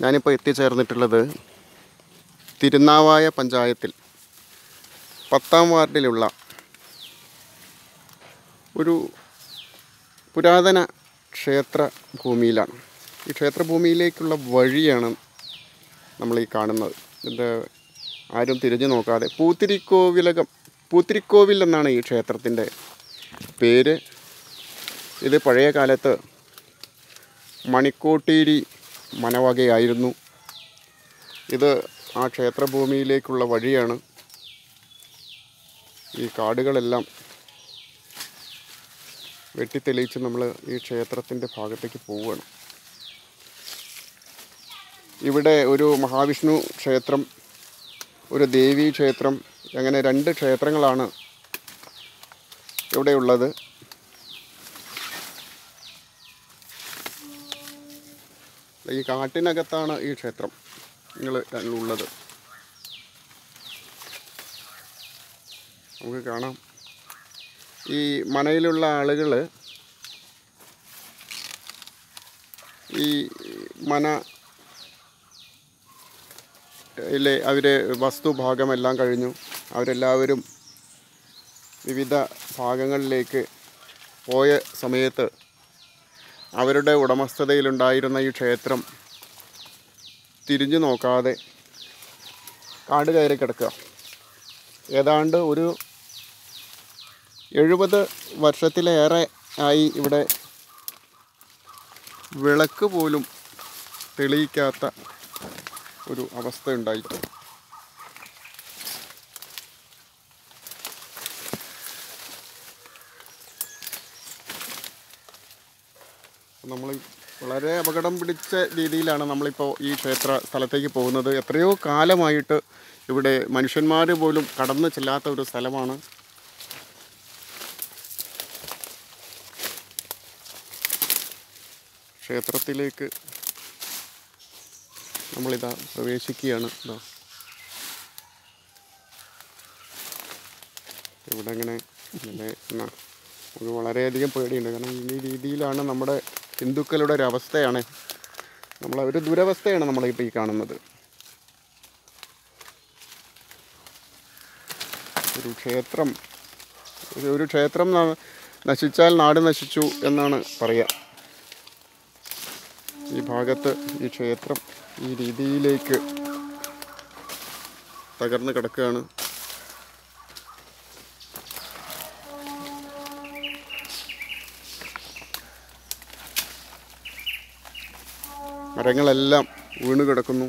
ഞാനിപ്പോൾ എത്തിച്ചേർന്നിട്ടുള്ളത് തിരുനാവായ പഞ്ചായത്തിൽ പത്താം വാർഡിലുള്ള ഒരു പുരാതന ക്ഷേത്ര ഭൂമിയിലാണ് ഈ ക്ഷേത്രഭൂമിയിലേക്കുള്ള വഴിയാണ് നമ്മൾ ഈ കാണുന്നത് ഇത് ആരും തിരിഞ്ഞു നോക്കാതെ പൂത്തിരിക്കോവിലകം പൂത്തിരിക്കോവിൽ എന്നാണ് ഈ ക്ഷേത്രത്തിൻ്റെ പേര് ഇത് പഴയ കാലത്ത് മണിക്കോട്ടേരി മനവകയായിരുന്നു ഇത് ആ ക്ഷേത്രഭൂമിയിലേക്കുള്ള വഴിയാണ് ഈ കാടുകളെല്ലാം വെട്ടിത്തെളിയിച്ച് നമ്മൾ ഈ ക്ഷേത്രത്തിൻ്റെ ഭാഗത്തേക്ക് പോവുകയാണ് ഇവിടെ ഒരു മഹാവിഷ്ണു ക്ഷേത്രം ഒരു ദേവീ ക്ഷേത്രം അങ്ങനെ രണ്ട് ക്ഷേത്രങ്ങളാണ് ഇവിടെയുള്ളത് ഈ കാട്ടിനകത്താണ് ഈ ക്ഷേത്രം നിങ്ങൾ ഉള്ളത് നമുക്ക് കാണാം ഈ മനയിലുള്ള ആളുകൾ ഈ മന യിലെ അവർ വസ്തുഭാഗമെല്ലാം കഴിഞ്ഞു അവരെല്ലാവരും വിവിധ ഭാഗങ്ങളിലേക്ക് പോയ സമയത്ത് അവരുടെ ഉടമസ്ഥതയിലുണ്ടായിരുന്ന ഈ ക്ഷേത്രം തിരിഞ്ഞു നോക്കാതെ കാട് കയറി കിടക്കുക ഏതാണ്ട് ഒരു എഴുപത് വർഷത്തിലേറെ ആയി ഇവിടെ വിളക്ക് പോലും തെളിയിക്കാത്ത ഒരു അവസ്ഥ ഉണ്ടായിട്ട് നമ്മൾ വളരെ അപകടം പിടിച്ച രീതിയിലാണ് നമ്മളിപ്പോൾ ഈ ക്ഷേത്ര സ്ഥലത്തേക്ക് പോകുന്നത് എത്രയോ കാലമായിട്ട് ഇവിടെ മനുഷ്യന്മാർ പോലും കടന്നു ചെല്ലാത്ത ഒരു സ്ഥലമാണ് ക്ഷേത്രത്തിലേക്ക് നമ്മളിതാ പ്രവേശിക്കുകയാണ് ഇതാ ഇവിടെ ഇങ്ങനെ ഇങ്ങനെ എന്നാ നമുക്ക് വളരെയധികം പേടിയുണ്ട് കാരണം ഈ രീതിയിലാണ് നമ്മുടെ ഹിന്ദുക്കളുടെ ഒരു അവസ്ഥയാണ് നമ്മൾ ഒരു ദുരവസ്ഥയാണ് നമ്മളിപ്പോൾ ഈ കാണുന്നത് ഒരു ക്ഷേത്രം ഒരു ഒരു ക്ഷേത്രം ന- നശിച്ചാൽ നാട് നശിച്ചു എന്നാണ് പറയുക ഈ ഭാഗത്ത് ഈ ക്ഷേത്രം ഈ രീതിയിലേക്ക് തകർന്ന് കിടക്കുകയാണ് മരങ്ങളെല്ലാം വീണ് കിടക്കുന്നു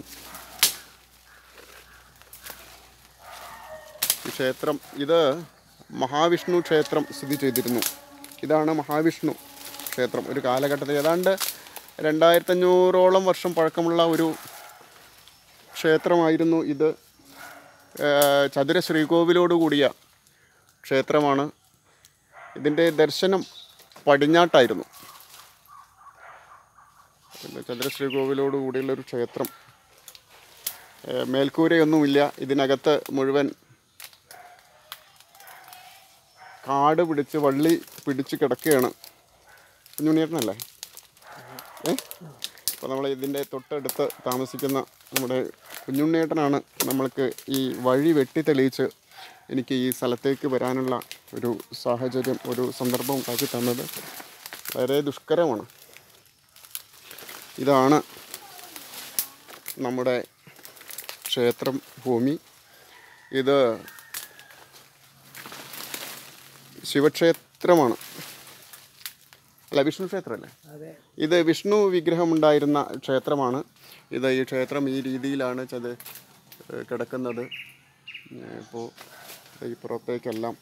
ഈ ക്ഷേത്രം ഇത് മഹാവിഷ്ണു ക്ഷേത്രം സ്ഥിതി ചെയ്തിരുന്നു ഇതാണ് മഹാവിഷ്ണു ക്ഷേത്രം ഒരു കാലഘട്ടത്തിൽ ഏതാണ്ട് രണ്ടായിരത്തഞ്ഞൂറോളം വർഷം പഴക്കമുള്ള ഒരു ക്ഷേത്രമായിരുന്നു ഇത് ഏർ ചതുര ശ്രീകോവിലോട് കൂടിയ ക്ഷേത്രമാണ് ഇതിൻ്റെ ദർശനം പടിഞ്ഞാട്ടായിരുന്നു പിന്നെ ചതുര ശ്രീകോവിലോട് കൂടിയുള്ള ഒരു ക്ഷേത്രം ഏർ മേൽക്കൂരയൊന്നുമില്ല ഇതിനകത്ത് മുഴുവൻ കാട് പിടിച്ച് വള്ളി പിടിച്ച് കിടക്കുകയാണ് കുഞ്ഞുണ്ണിയേട്ടനല്ലേ ഏ അപ്പോൾ നമ്മൾ ഇതിൻ്റെ തൊട്ടടുത്ത് താമസിക്കുന്ന നമ്മുടെ കുഞ്ഞുണ്ണിയേട്ടനാണ് നമ്മൾക്ക് ഈ വഴി വെട്ടി തെളിയിച്ച് എനിക്ക് ഈ സ്ഥലത്തേക്ക് വരാനുള്ള ഒരു സാഹചര്യം ഒരു സന്ദർഭം ഉണ്ടാക്കി തന്നത് വളരെ ദുഷ്കരമാണ് ഇതാണ് നമ്മുടെ ക്ഷേത്രം ഭൂമി ഇത് ശിവക്ഷേത്രമാണ് അല്ല വിഷ്ണു ക്ഷേത്രമല്ലേ ഇത് വിഷ്ണു വിഗ്രഹം ഉണ്ടായിരുന്ന ക്ഷേത്രമാണ് ഇത് ഈ ക്ഷേത്രം ഈ രീതിയിലാണ് ചത് ഏഹ് കിടക്കുന്നത് ഇപ്പോൾ ഈ പുറത്തേക്കെല്ലാം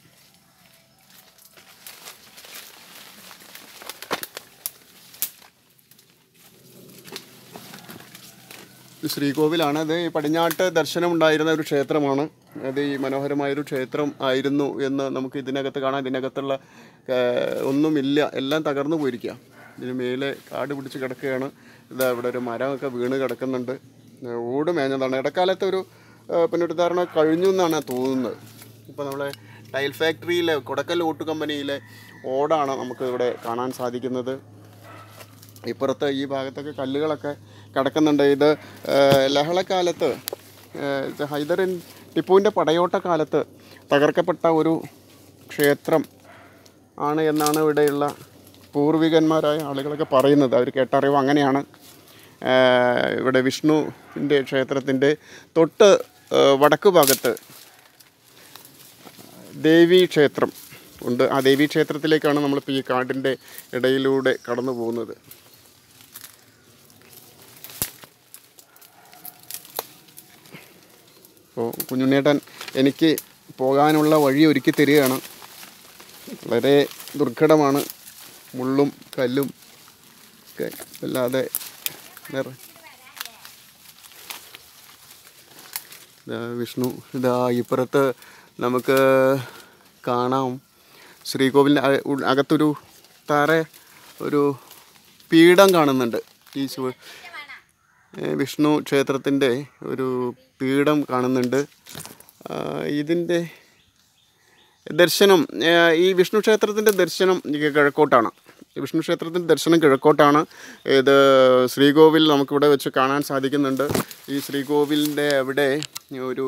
ഇത് ശ്രീകോവിലാണ് അത് ഈ പടിഞ്ഞാട്ട് ദർശനം ഉണ്ടായിരുന്ന ഒരു ക്ഷേത്രമാണ് അത് ഈ മനോഹരമായൊരു ക്ഷേത്രം ആയിരുന്നു എന്ന് നമുക്ക് ഇതിനകത്ത് കാണാം ഇതിനകത്തുള്ള ഏഹ്, ഒന്നുമില്ല എല്ലാം തകർന്നു പോയിരിക്കുക ഇതിന് മേലെ കാട് പിടിച്ച് കിടക്കുകയാണ് ഇത് ഇവിടെ ഒരു മരമൊക്കെ വീണ് കിടക്കുന്നുണ്ട് ഏഹ്, ഓട് മേഞ്ഞതാണ് ഇടക്കാലത്ത് ഒരു ഏഹ്, പുനരുദ്ധാരണം കഴിഞ്ഞു എന്നാണ് തോന്നുന്നത് ഇപ്പോൾ നമ്മളെ ടൈൽ ഫാക്ടറിയിലെ കൊടക്കൽ ഓട്ട് കമ്പനിയിലെ ഓടാണ് നമുക്ക് ഇവിടെ കാണാൻ സാധിക്കുന്നത് ഇപ്പുറത്ത് ഈ ഭാഗത്തൊക്കെ കല്ലുകളൊക്കെ കിടക്കുന്നുണ്ട് ഇത് ആ, ലഹളക്കാലത്ത് ആ, ഇത് ഹൈദറിൻ ടിപ്പുവിൻ്റെ പടയോട്ട കാലത്ത് തകർക്കപ്പെട്ട ഒരു ക്ഷേത്രം ആണ് എന്നാണ് ഇവിടെയുള്ള പൂർവികന്മാരായ ആളുകളൊക്കെ പറയുന്നത് അവർ കേട്ടറിവ് അങ്ങനെയാണ് ആ, ഇവിടെ വിഷ്ണുവിൻ്റെ ക്ഷേത്രത്തിൻ്റെ തൊട്ട് ആ, വടക്ക് ഭാഗത്ത് ദേവി ക്ഷേത്രം ഉണ്ട് ആ ദേവി ക്ഷേത്രത്തിലേക്കാണ് നമ്മളിപ്പോൾ ഈ കാടിൻ്റെ ഇടയിലൂടെ കടന്നു പോകുന്നത് അപ്പോൾ കുഞ്ഞുണ്ണേട്ടൻ എനിക്ക് പോകാനുള്ള വഴി ഒരുക്കി തരികയാണ് വളരെ ദുർഘടമാണ് മുള്ളും കല്ലും ഒക്കെ അല്ലാതെ വേറെ ഇതാ വിഷ്ണു ഇതാ ഇപ്പുറത്ത് നമുക്ക് കാണാം ശ്രീകോവിലിൻ്റെ അ- ഉൾ- അകത്തൊരു താറെ ഒരു പീഠം കാണുന്നുണ്ട് ഈ ശിവ ഏ, വിഷ്ണു ക്ഷേത്രത്തിൻ്റെ ഒരു പീഠം കാണുന്നുണ്ട് ആ, ഇതിൻ്റെ ദർശനം ഏ, ഈ വിഷ്ണു ക്ഷേത്രത്തിൻ്റെ ദർശനം ഈ കിഴക്കോട്ടാണ് ഈ വിഷ്ണു ക്ഷേത്രത്തിൻ്റെ ദർശനം കിഴക്കോട്ടാണ് ഇത് ശ്രീകോവിൽ നമുക്കിവിടെ വെച്ച് കാണാൻ സാധിക്കുന്നുണ്ട് ഈ ശ്രീകോവിലിൻ്റെ അവിടെ ഒരു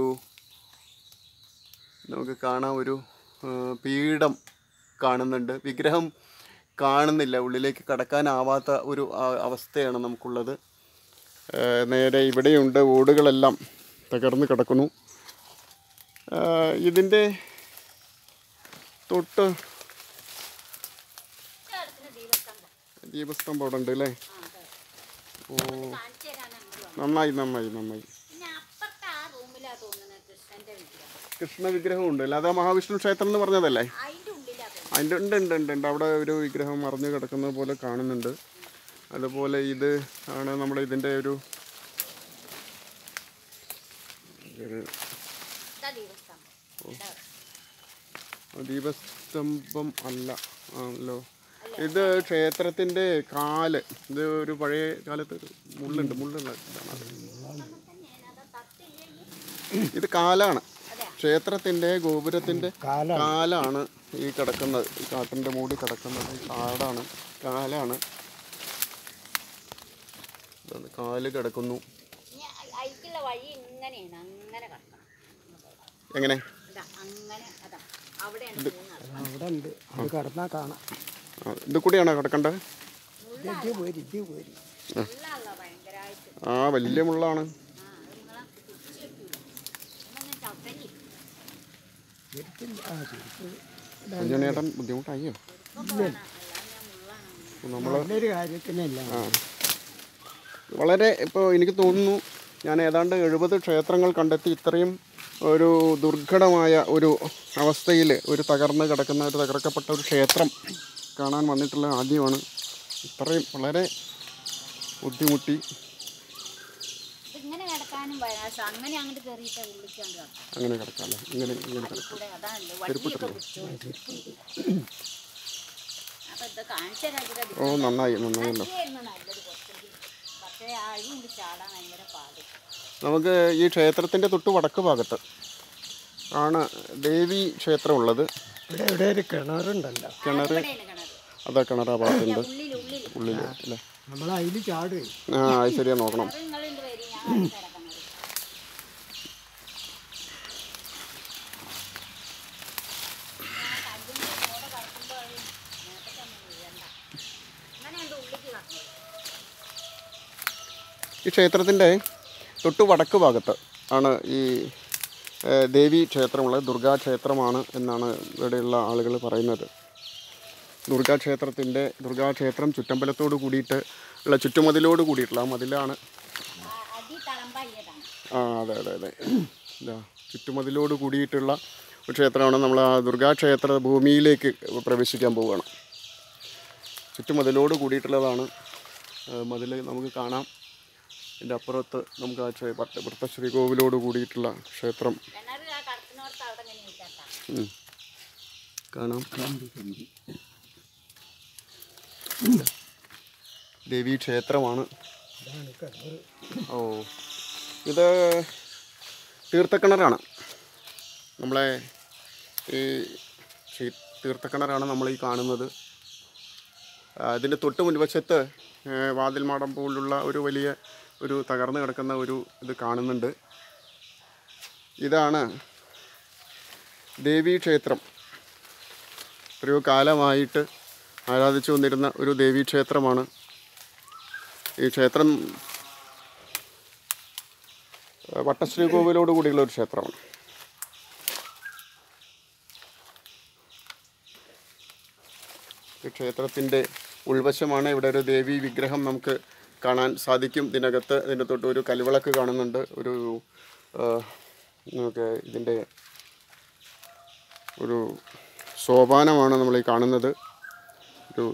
നമുക്ക് കാണാം ഒരു ആ, പീഠം കാണുന്നുണ്ട് വിഗ്രഹം കാണുന്നില്ല ഉള്ളിലേക്ക് കടക്കാനാവാത്ത ഒരു ആ- അവസ്ഥയാണ് നമുക്കുള്ളത് ആ, നേരെ ഇവിടെയുണ്ട് ഓടുകളെല്ലാം തകർന്ന് കിടക്കുന്നു ആ, ഇതിൻ്റെ തൊട്ട് ദീപസ്തംഭം അവിടെ ഉണ്ട് അല്ലേ ഓ നന്നായി നന്നായി നന്നായി പിന്നെ അപ്പുറത്തെ ആ റൂമിലാ തോന്നുന്നത് കൃഷ്ണന്റെ വിഗ്രഹം കൃഷ്ണ വിഗ്രഹം ഉണ്ട് അല്ലാതെ മഹാവിഷ്ണു ക്ഷേത്രം എന്ന് പറഞ്ഞതല്ലേ അതിന്റെ ഉള്ളിലാ തോന്നുന്നത് അതിൻ്റെ ഉണ്ട് ഉണ്ട് ഉണ്ട് ഉണ്ട് അവിടെ ഒരു വിഗ്രഹം മറിഞ്ഞു കിടക്കുന്നത് പോലെ കാണുന്നുണ്ട് അതുപോലെ ഇത് ആണ് നമ്മുടെ ഇതിൻ്റെ ഒരു ഒരു ഇതാ ദീപസ്തംഭം ഇതാ. ദീപസ്തംഭം അല്ല ആണല്ലോ ഇത് ക്ഷേത്രത്തിൻ്റെ കാല് ഇത് ഒരു പഴയ കാലത്ത് ഒരു മുള്ളുണ്ട് മുള്ളുള്ള ഇതാണ് അത്. ഇത് കാലാണ് ക്ഷേത്രത്തിൻ്റെ ഗോപുരത്തിൻ്റെ കാലാണ് ഈ കിടക്കുന്നത് ഈ കാട്ടിൻ്റെ മൂടി കിടക്കുന്നത് ഈ കാടാണ് കാലാണ് ഇതാണ് കാല് കിടക്കുന്നു ഇനി അതിലേക്കുള്ള വഴി ഇങ്ങനെയാണ് അങ്ങനെ കിടക്കണം എങ്ങനെ ഇതാ അങ്ങനെ അതാ അവിടെയാണ് പോകുന്നത് അവിടെ ഉണ്ട് അത് കടന്നാൽ കാണാം ആ, ഇത് കൂടിയാണോ കിടക്കേണ്ടത് ഇത് പോരി ഇത് പോരി ഉള്ളാണല്ലോ ഭയങ്കരമായിട്ട് ആ വലിയ മുള്ളാണ് ആ അത് നിങ്ങളെ പിടിച്ച് വെക്കൂല ഒന്നൊന്നും ചവിട്ടല്ലേ ശരിക്കില്ല ആ ശരിക്കും കുഞ്ഞുണ്ണേട്ടൻ ബുദ്ധിമുട്ടായോ ഇപ്പൊ വേണം അല്ലാതെ ഞാൻ മുള്ളാണ് നമ്മൾ നല്ലൊരു കാര്യത്തിനല്ല ആ വളരെ ഇപ്പോൾ എനിക്ക് തോന്നുന്നു ഞാൻ ഏതാണ്ട് എഴുപത് ക്ഷേത്രങ്ങൾ കണ്ടെത്തി ഇത്രയും ഒരു ദുർഘടമായ ഒരു അവസ്ഥയിൽ ഒരു തകർന്ന് കിടക്കുന്ന ഒരു തകർക്കപ്പെട്ട ഒരു ക്ഷേത്രം കാണാൻ വന്നിട്ടുള്ള ആദ്യമാണ് ഇത്രയും വളരെ ബുദ്ധിമുട്ടി ഇതിങ്ങനെ കിടക്കാനും പ്രയാസം അങ്ങനെ അങ്ങോട്ട് കയറിയിട്ട് ഉള്ളിക്കാണ്ട് കിടക്കും അങ്ങനെ കിടക്കാമല്ലേ ഇങ്ങനെ ഇങ്ങനെ കിടക്കാം കൂടെ അതാണല്ലോ വണ്ടിയൊക്കെ പിടിച്ചോണ്ട് അപ്പൊ ഇത് കാണിച്ചു തരാം ഓ നന്നായി നന്നായല്ലോ ആയിരുന്നു നല്ലത് കുറച്ചെങ്കിലും പക്ഷേ അഴിയുണ്ട് ചാടാൻ ഭയങ്കര പാട് നമുക്ക് ഈ ക്ഷേത്രത്തിൻ്റെ തൊട്ട് വടക്ക് ഭാഗത്ത് ആണ് ദേവി ക്ഷേത്രം ഉള്ളത് ഇവിടെ ഇവിടെ ഒരു കിണറുണ്ടല്ലോ കിണർ ഇവിടെയാണ് കിണറ് അതാ കിണർ ആ ഭാഗത്തുണ്ട് ഉള്ളിൽ ഉള്ളിൽ ഉള്ളിൽ അല്ലേ നമ്മൾ അതിൽ ചാടുവേ ആ അത് ശരിയാ നോക്കണം കിണറ് നിങ്ങളുണ്ട് വരി ഞാൻ കാണിച്ചു തരാം കിണറ് ഞാൻ കല്ലിൻ്റെ കൂടെ കളിക്കുമ്പോൾ അത് മേത്തേക്കൊന്നും വീഴണ്ട അങ്ങനെയുണ്ട് ഉള്ളിക്ക് കിടക്കുന്നത് ഈ ക്ഷേത്രത്തിൻ്റെ തൊട്ട് വടക്ക് ഭാഗത്ത് ആണ് ഈ ഏഹ്, ദേവി ക്ഷേത്രമുള്ളത് ദുർഗാ ക്ഷേത്രമാണ് എന്നാണ് ഇവിടെയുള്ള ആളുകൾ പറയുന്നത് ദുർഗാ ക്ഷേത്രത്തിൻ്റെ ദുർഗാ ക്ഷേത്രം ചുറ്റമ്പലത്തോട് കൂടിയിട്ട് ഉള്ള ചുറ്റുമതിലോട് കൂടിയിട്ടുള്ള ആ മതിലാണ് ആ അടി തളമ്പായതാണ് ആ അതെ അതെ അതെ ഇതാ ചുറ്റുമതിലോട് കൂടിയിട്ടുള്ള ഒരു ക്ഷേത്രമാണ് നമ്മൾ ആ ദുർഗാ ക്ഷേത്ര ഭൂമിയിലേക്ക് പ്രവേശിക്കാൻ പോവുകയാണ് ചുറ്റുമതിലോട് കൂടിയിട്ടുള്ളതാണ് മതിൽ നമുക്ക് കാണാം ഇതിൻ്റെ അപ്പുറത്ത് നമുക്ക് ആ ക്ഷേ- ഭട്ട- ഭട്ട ശ്രീകോവിലോട് കൂടിയിട്ടുള്ള ക്ഷേത്രം കിണറ് ആ കടത്തിനോടത്ത് അവിടെ ഇങ്ങനെ ഇരിക്കട്ടാ ഉം. കാണാം ദേവി ക്ഷേത്രമാണ് ഇതാണ് കിണറ് ഓ ഇത് തീർത്ഥക്കിണറാണ് നമ്മളെ ഈ ഈ തീർത്ഥക്കിണറാണ് നമ്മൾ ഈ കാണുന്നത് ആ, ഇതിൻ്റെ തൊട്ട് മുൻവശത്ത് ഏ, വാതിൽമാടം പോലുള്ള ഒരു വലിയ ഒരു തകർന്നു കിടക്കുന്ന ഒരു ഇത് കാണുന്നുണ്ട് ഇതാണ് ദേവീക്ഷേത്രം എത്രയോ കാലമായിട്ട് ആരാധിച്ചു വന്നിരുന്ന ഒരു ദേവീക്ഷേത്രമാണ് ഈ ക്ഷേത്രം ആ, വട്ടശ്രീ കോവിലോട് കൂടിയുള്ള ഒരു ക്ഷേത്രമാണ് ഈ ക്ഷേത്രത്തിൻ്റെ ഉൾവശമാണ് ഇവിടെ ഒരു ദേവി വിഗ്രഹം നമുക്ക് കാണാൻ സാധിക്കും ഇതിനകത്ത് ഇതിൻ്റെ തൊട്ട് ഒരു കൽവിളക്ക് കാണുന്നുണ്ട് ഒരു ആ, നമുക്ക് ഇതിൻ്റെ ഒരു സോപാനമാണ് നമ്മൾ ഈ കാണുന്നത് ഒരു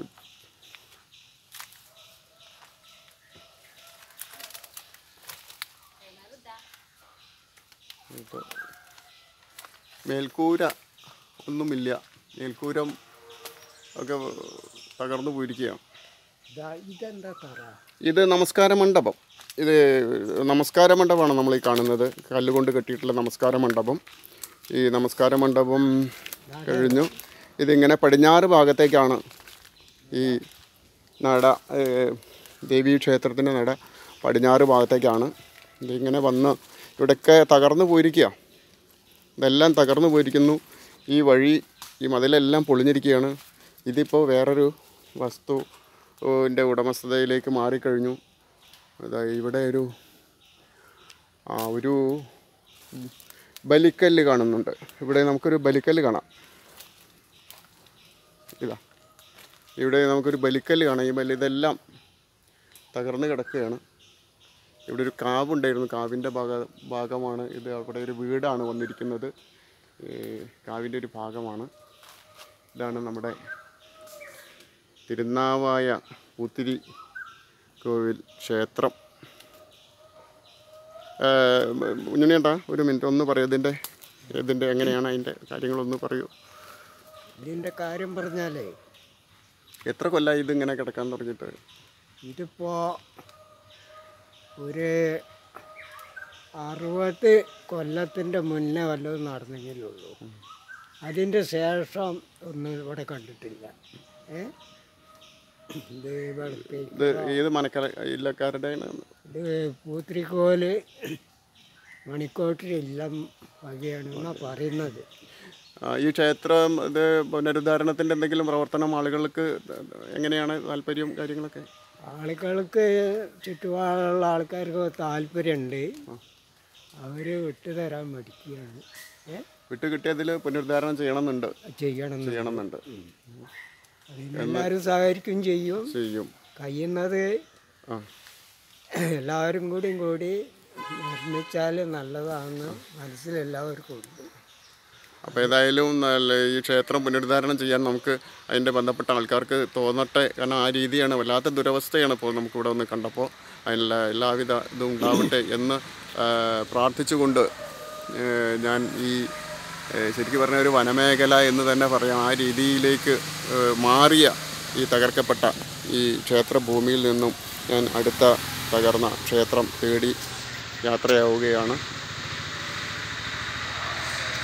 ഇത് മേൽക്കൂര ഒന്നുമില്ല മേൽക്കൂരം ഒക്കെ തകർന്നു പോയിരിക്കുകയാണ് ഇതാ ഇതെന്താ തറ ഇത് നമസ്കാര മണ്ഡപം ഇത് നമസ്കാര മണ്ഡപമാണ് നമ്മൾ ഈ കാണുന്നത് കല്ലുകൊണ്ട് കെട്ടിയിട്ടുള്ള നമസ്കാര മണ്ഡപം ഈ നമസ്കാര മണ്ഡപം കഴിഞ്ഞു ഇതിങ്ങനെ പടിഞ്ഞാറ് ഭാഗത്തേക്കാണ് ഈ നട ഏഹ്, ദേവീ ക്ഷേത്രത്തിൻ്റെ നട പടിഞ്ഞാറ് ഭാഗത്തേക്കാണ് ഇതിങ്ങനെ വന്ന് ഇവിടെയൊക്കെ തകർന്നു പോയിരിക്കുക ഇതെല്ലാം തകർന്നു പോയിരിക്കുന്നു ഈ വഴി ഈ മതിലെല്ലാം പൊളിഞ്ഞിരിക്കുകയാണ് ഇതിപ്പോൾ വേറൊരു വസ്തു ൻ്റെ ഉടമസ്ഥതയിലേക്ക് മാറിക്കഴിഞ്ഞു അതാ ഇവിടെ ഒരു ആ ഒരു ബലിക്കല്ല് കാണുന്നുണ്ട് ഇവിടെ നമുക്കൊരു ബലിക്കല്ല് കാണാം ഇതാ ഇവിടെ നമുക്കൊരു ബലിക്കല്ല് കാണാം ഈ ബലി ഇതെല്ലാം തകർന്ന് കിടക്കുകയാണ് ഇവിടെ ഒരു കാവുണ്ടായിരുന്നു കാവിൻ്റെ ഭാഗ ഭാഗമാണ് ഇത് അവിടെ ഒരു വീടാണ് വന്നിരിക്കുന്നത് ഈ കാവിൻ്റെ ഒരു ഭാഗമാണ് ഇതാണ് നമ്മുടെ തിരുനാവായ പൂത്തിരി കോവിൽ ക്ഷേത്രം ഉണ്ണിയേട്ടാ ഒരു മിനിറ്റ് ഒന്ന് പറയൂ ഇതിൻ്റെ ഇതിൻ്റെ എങ്ങനെയാണ് അതിൻ്റെ കാര്യങ്ങളൊന്ന് പറയൂ ഇതിൻ്റെ കാര്യം പറഞ്ഞാലേ എത്ര കൊല്ലമായി ഇതിങ്ങനെ കിടക്കാൻ തുടങ്ങിയിട്ട് ഇതിപ്പോൾ ഒരു അറുപത് കൊല്ലത്തിൻ്റെ മുന്നേ വല്ലതും നടന്നെങ്കിലുള്ളൂ അതിൻ്റെ ശേഷം ഒന്നും ഇവിടെ കണ്ടിട്ടില്ല ഏ ഇത് വെളുപ്പി ഇത് ഏത് മനക്കര ഇല്ലക്കാരുടെ ഇത് പൂത്തിരിക്കോല് മണിക്കോട്ടിൽ ഇല്ലം വകയാണെന്നാണ് പറയുന്നത് ഈ ക്ഷേത്രം ഇത് പുനരുദ്ധാരണത്തിൻ്റെ എന്തെങ്കിലും പ്രവർത്തനം ആളുകൾക്ക് എങ്ങനെയാണ് താല്പര്യം കാര്യങ്ങളൊക്കെ ആളുകൾക്ക് ചുറ്റുപാടുള്ള ആൾക്കാർക്ക് താല്പര്യമുണ്ട് അവർ വിട്ടുതരാൻ മടിക്കുകയാണ് ഏ വിട്ട് കിട്ടിയതിൽ പുനരുദ്ധാരണം ചെയ്യണമെന്നുണ്ട് ചെയ്യണം എന്ന്. ചെയ്യണമെന്നുണ്ട് അതിനെല്ലാവരും സഹകരിക്കുകയും ചെയ്യും ചെയ്യും കഴിയുന്നത് ആ എല്ലാവരും കൂടിയും കൂടി നിർമ്മിച്ചാൽ നല്ലതാണെന്ന് മനസ്സിലെല്ലാവർക്കും ഉണ്ട് അപ്പോൾ ഏതായാലും നല്ല ഈ ക്ഷേത്രം പുനരുദ്ധാരണം ചെയ്യാൻ നമുക്ക് അതിൻ്റെ ബന്ധപ്പെട്ട ആൾക്കാർക്ക് തോന്നട്ടെ കാരണം ആ രീതിയാണ് വല്ലാത്ത ദുരവസ്ഥയാണ് ഇപ്പോൾ നമുക്കിവിടെ ഒന്ന് കണ്ടപ്പോൾ അതിനുള്ള എല്ലാവിധ ഇതും ഉണ്ടാവട്ടെ എന്ന് ആ, പ്രാർത്ഥിച്ചുകൊണ്ട് ഏ, ഞാൻ ഈ ഏ, ശരിക്കും പറഞ്ഞ ഒരു വനമേഖല എന്ന് തന്നെ പറയാം ആ രീതിയിലേക്ക് ഏ, മാറിയ ഈ തകർക്കപ്പെട്ട ഈ ക്ഷേത്രഭൂമിയിൽ നിന്നും ഞാൻ അടുത്ത തകർന്ന ക്ഷേത്രം തേടി യാത്രയാവുകയാണ്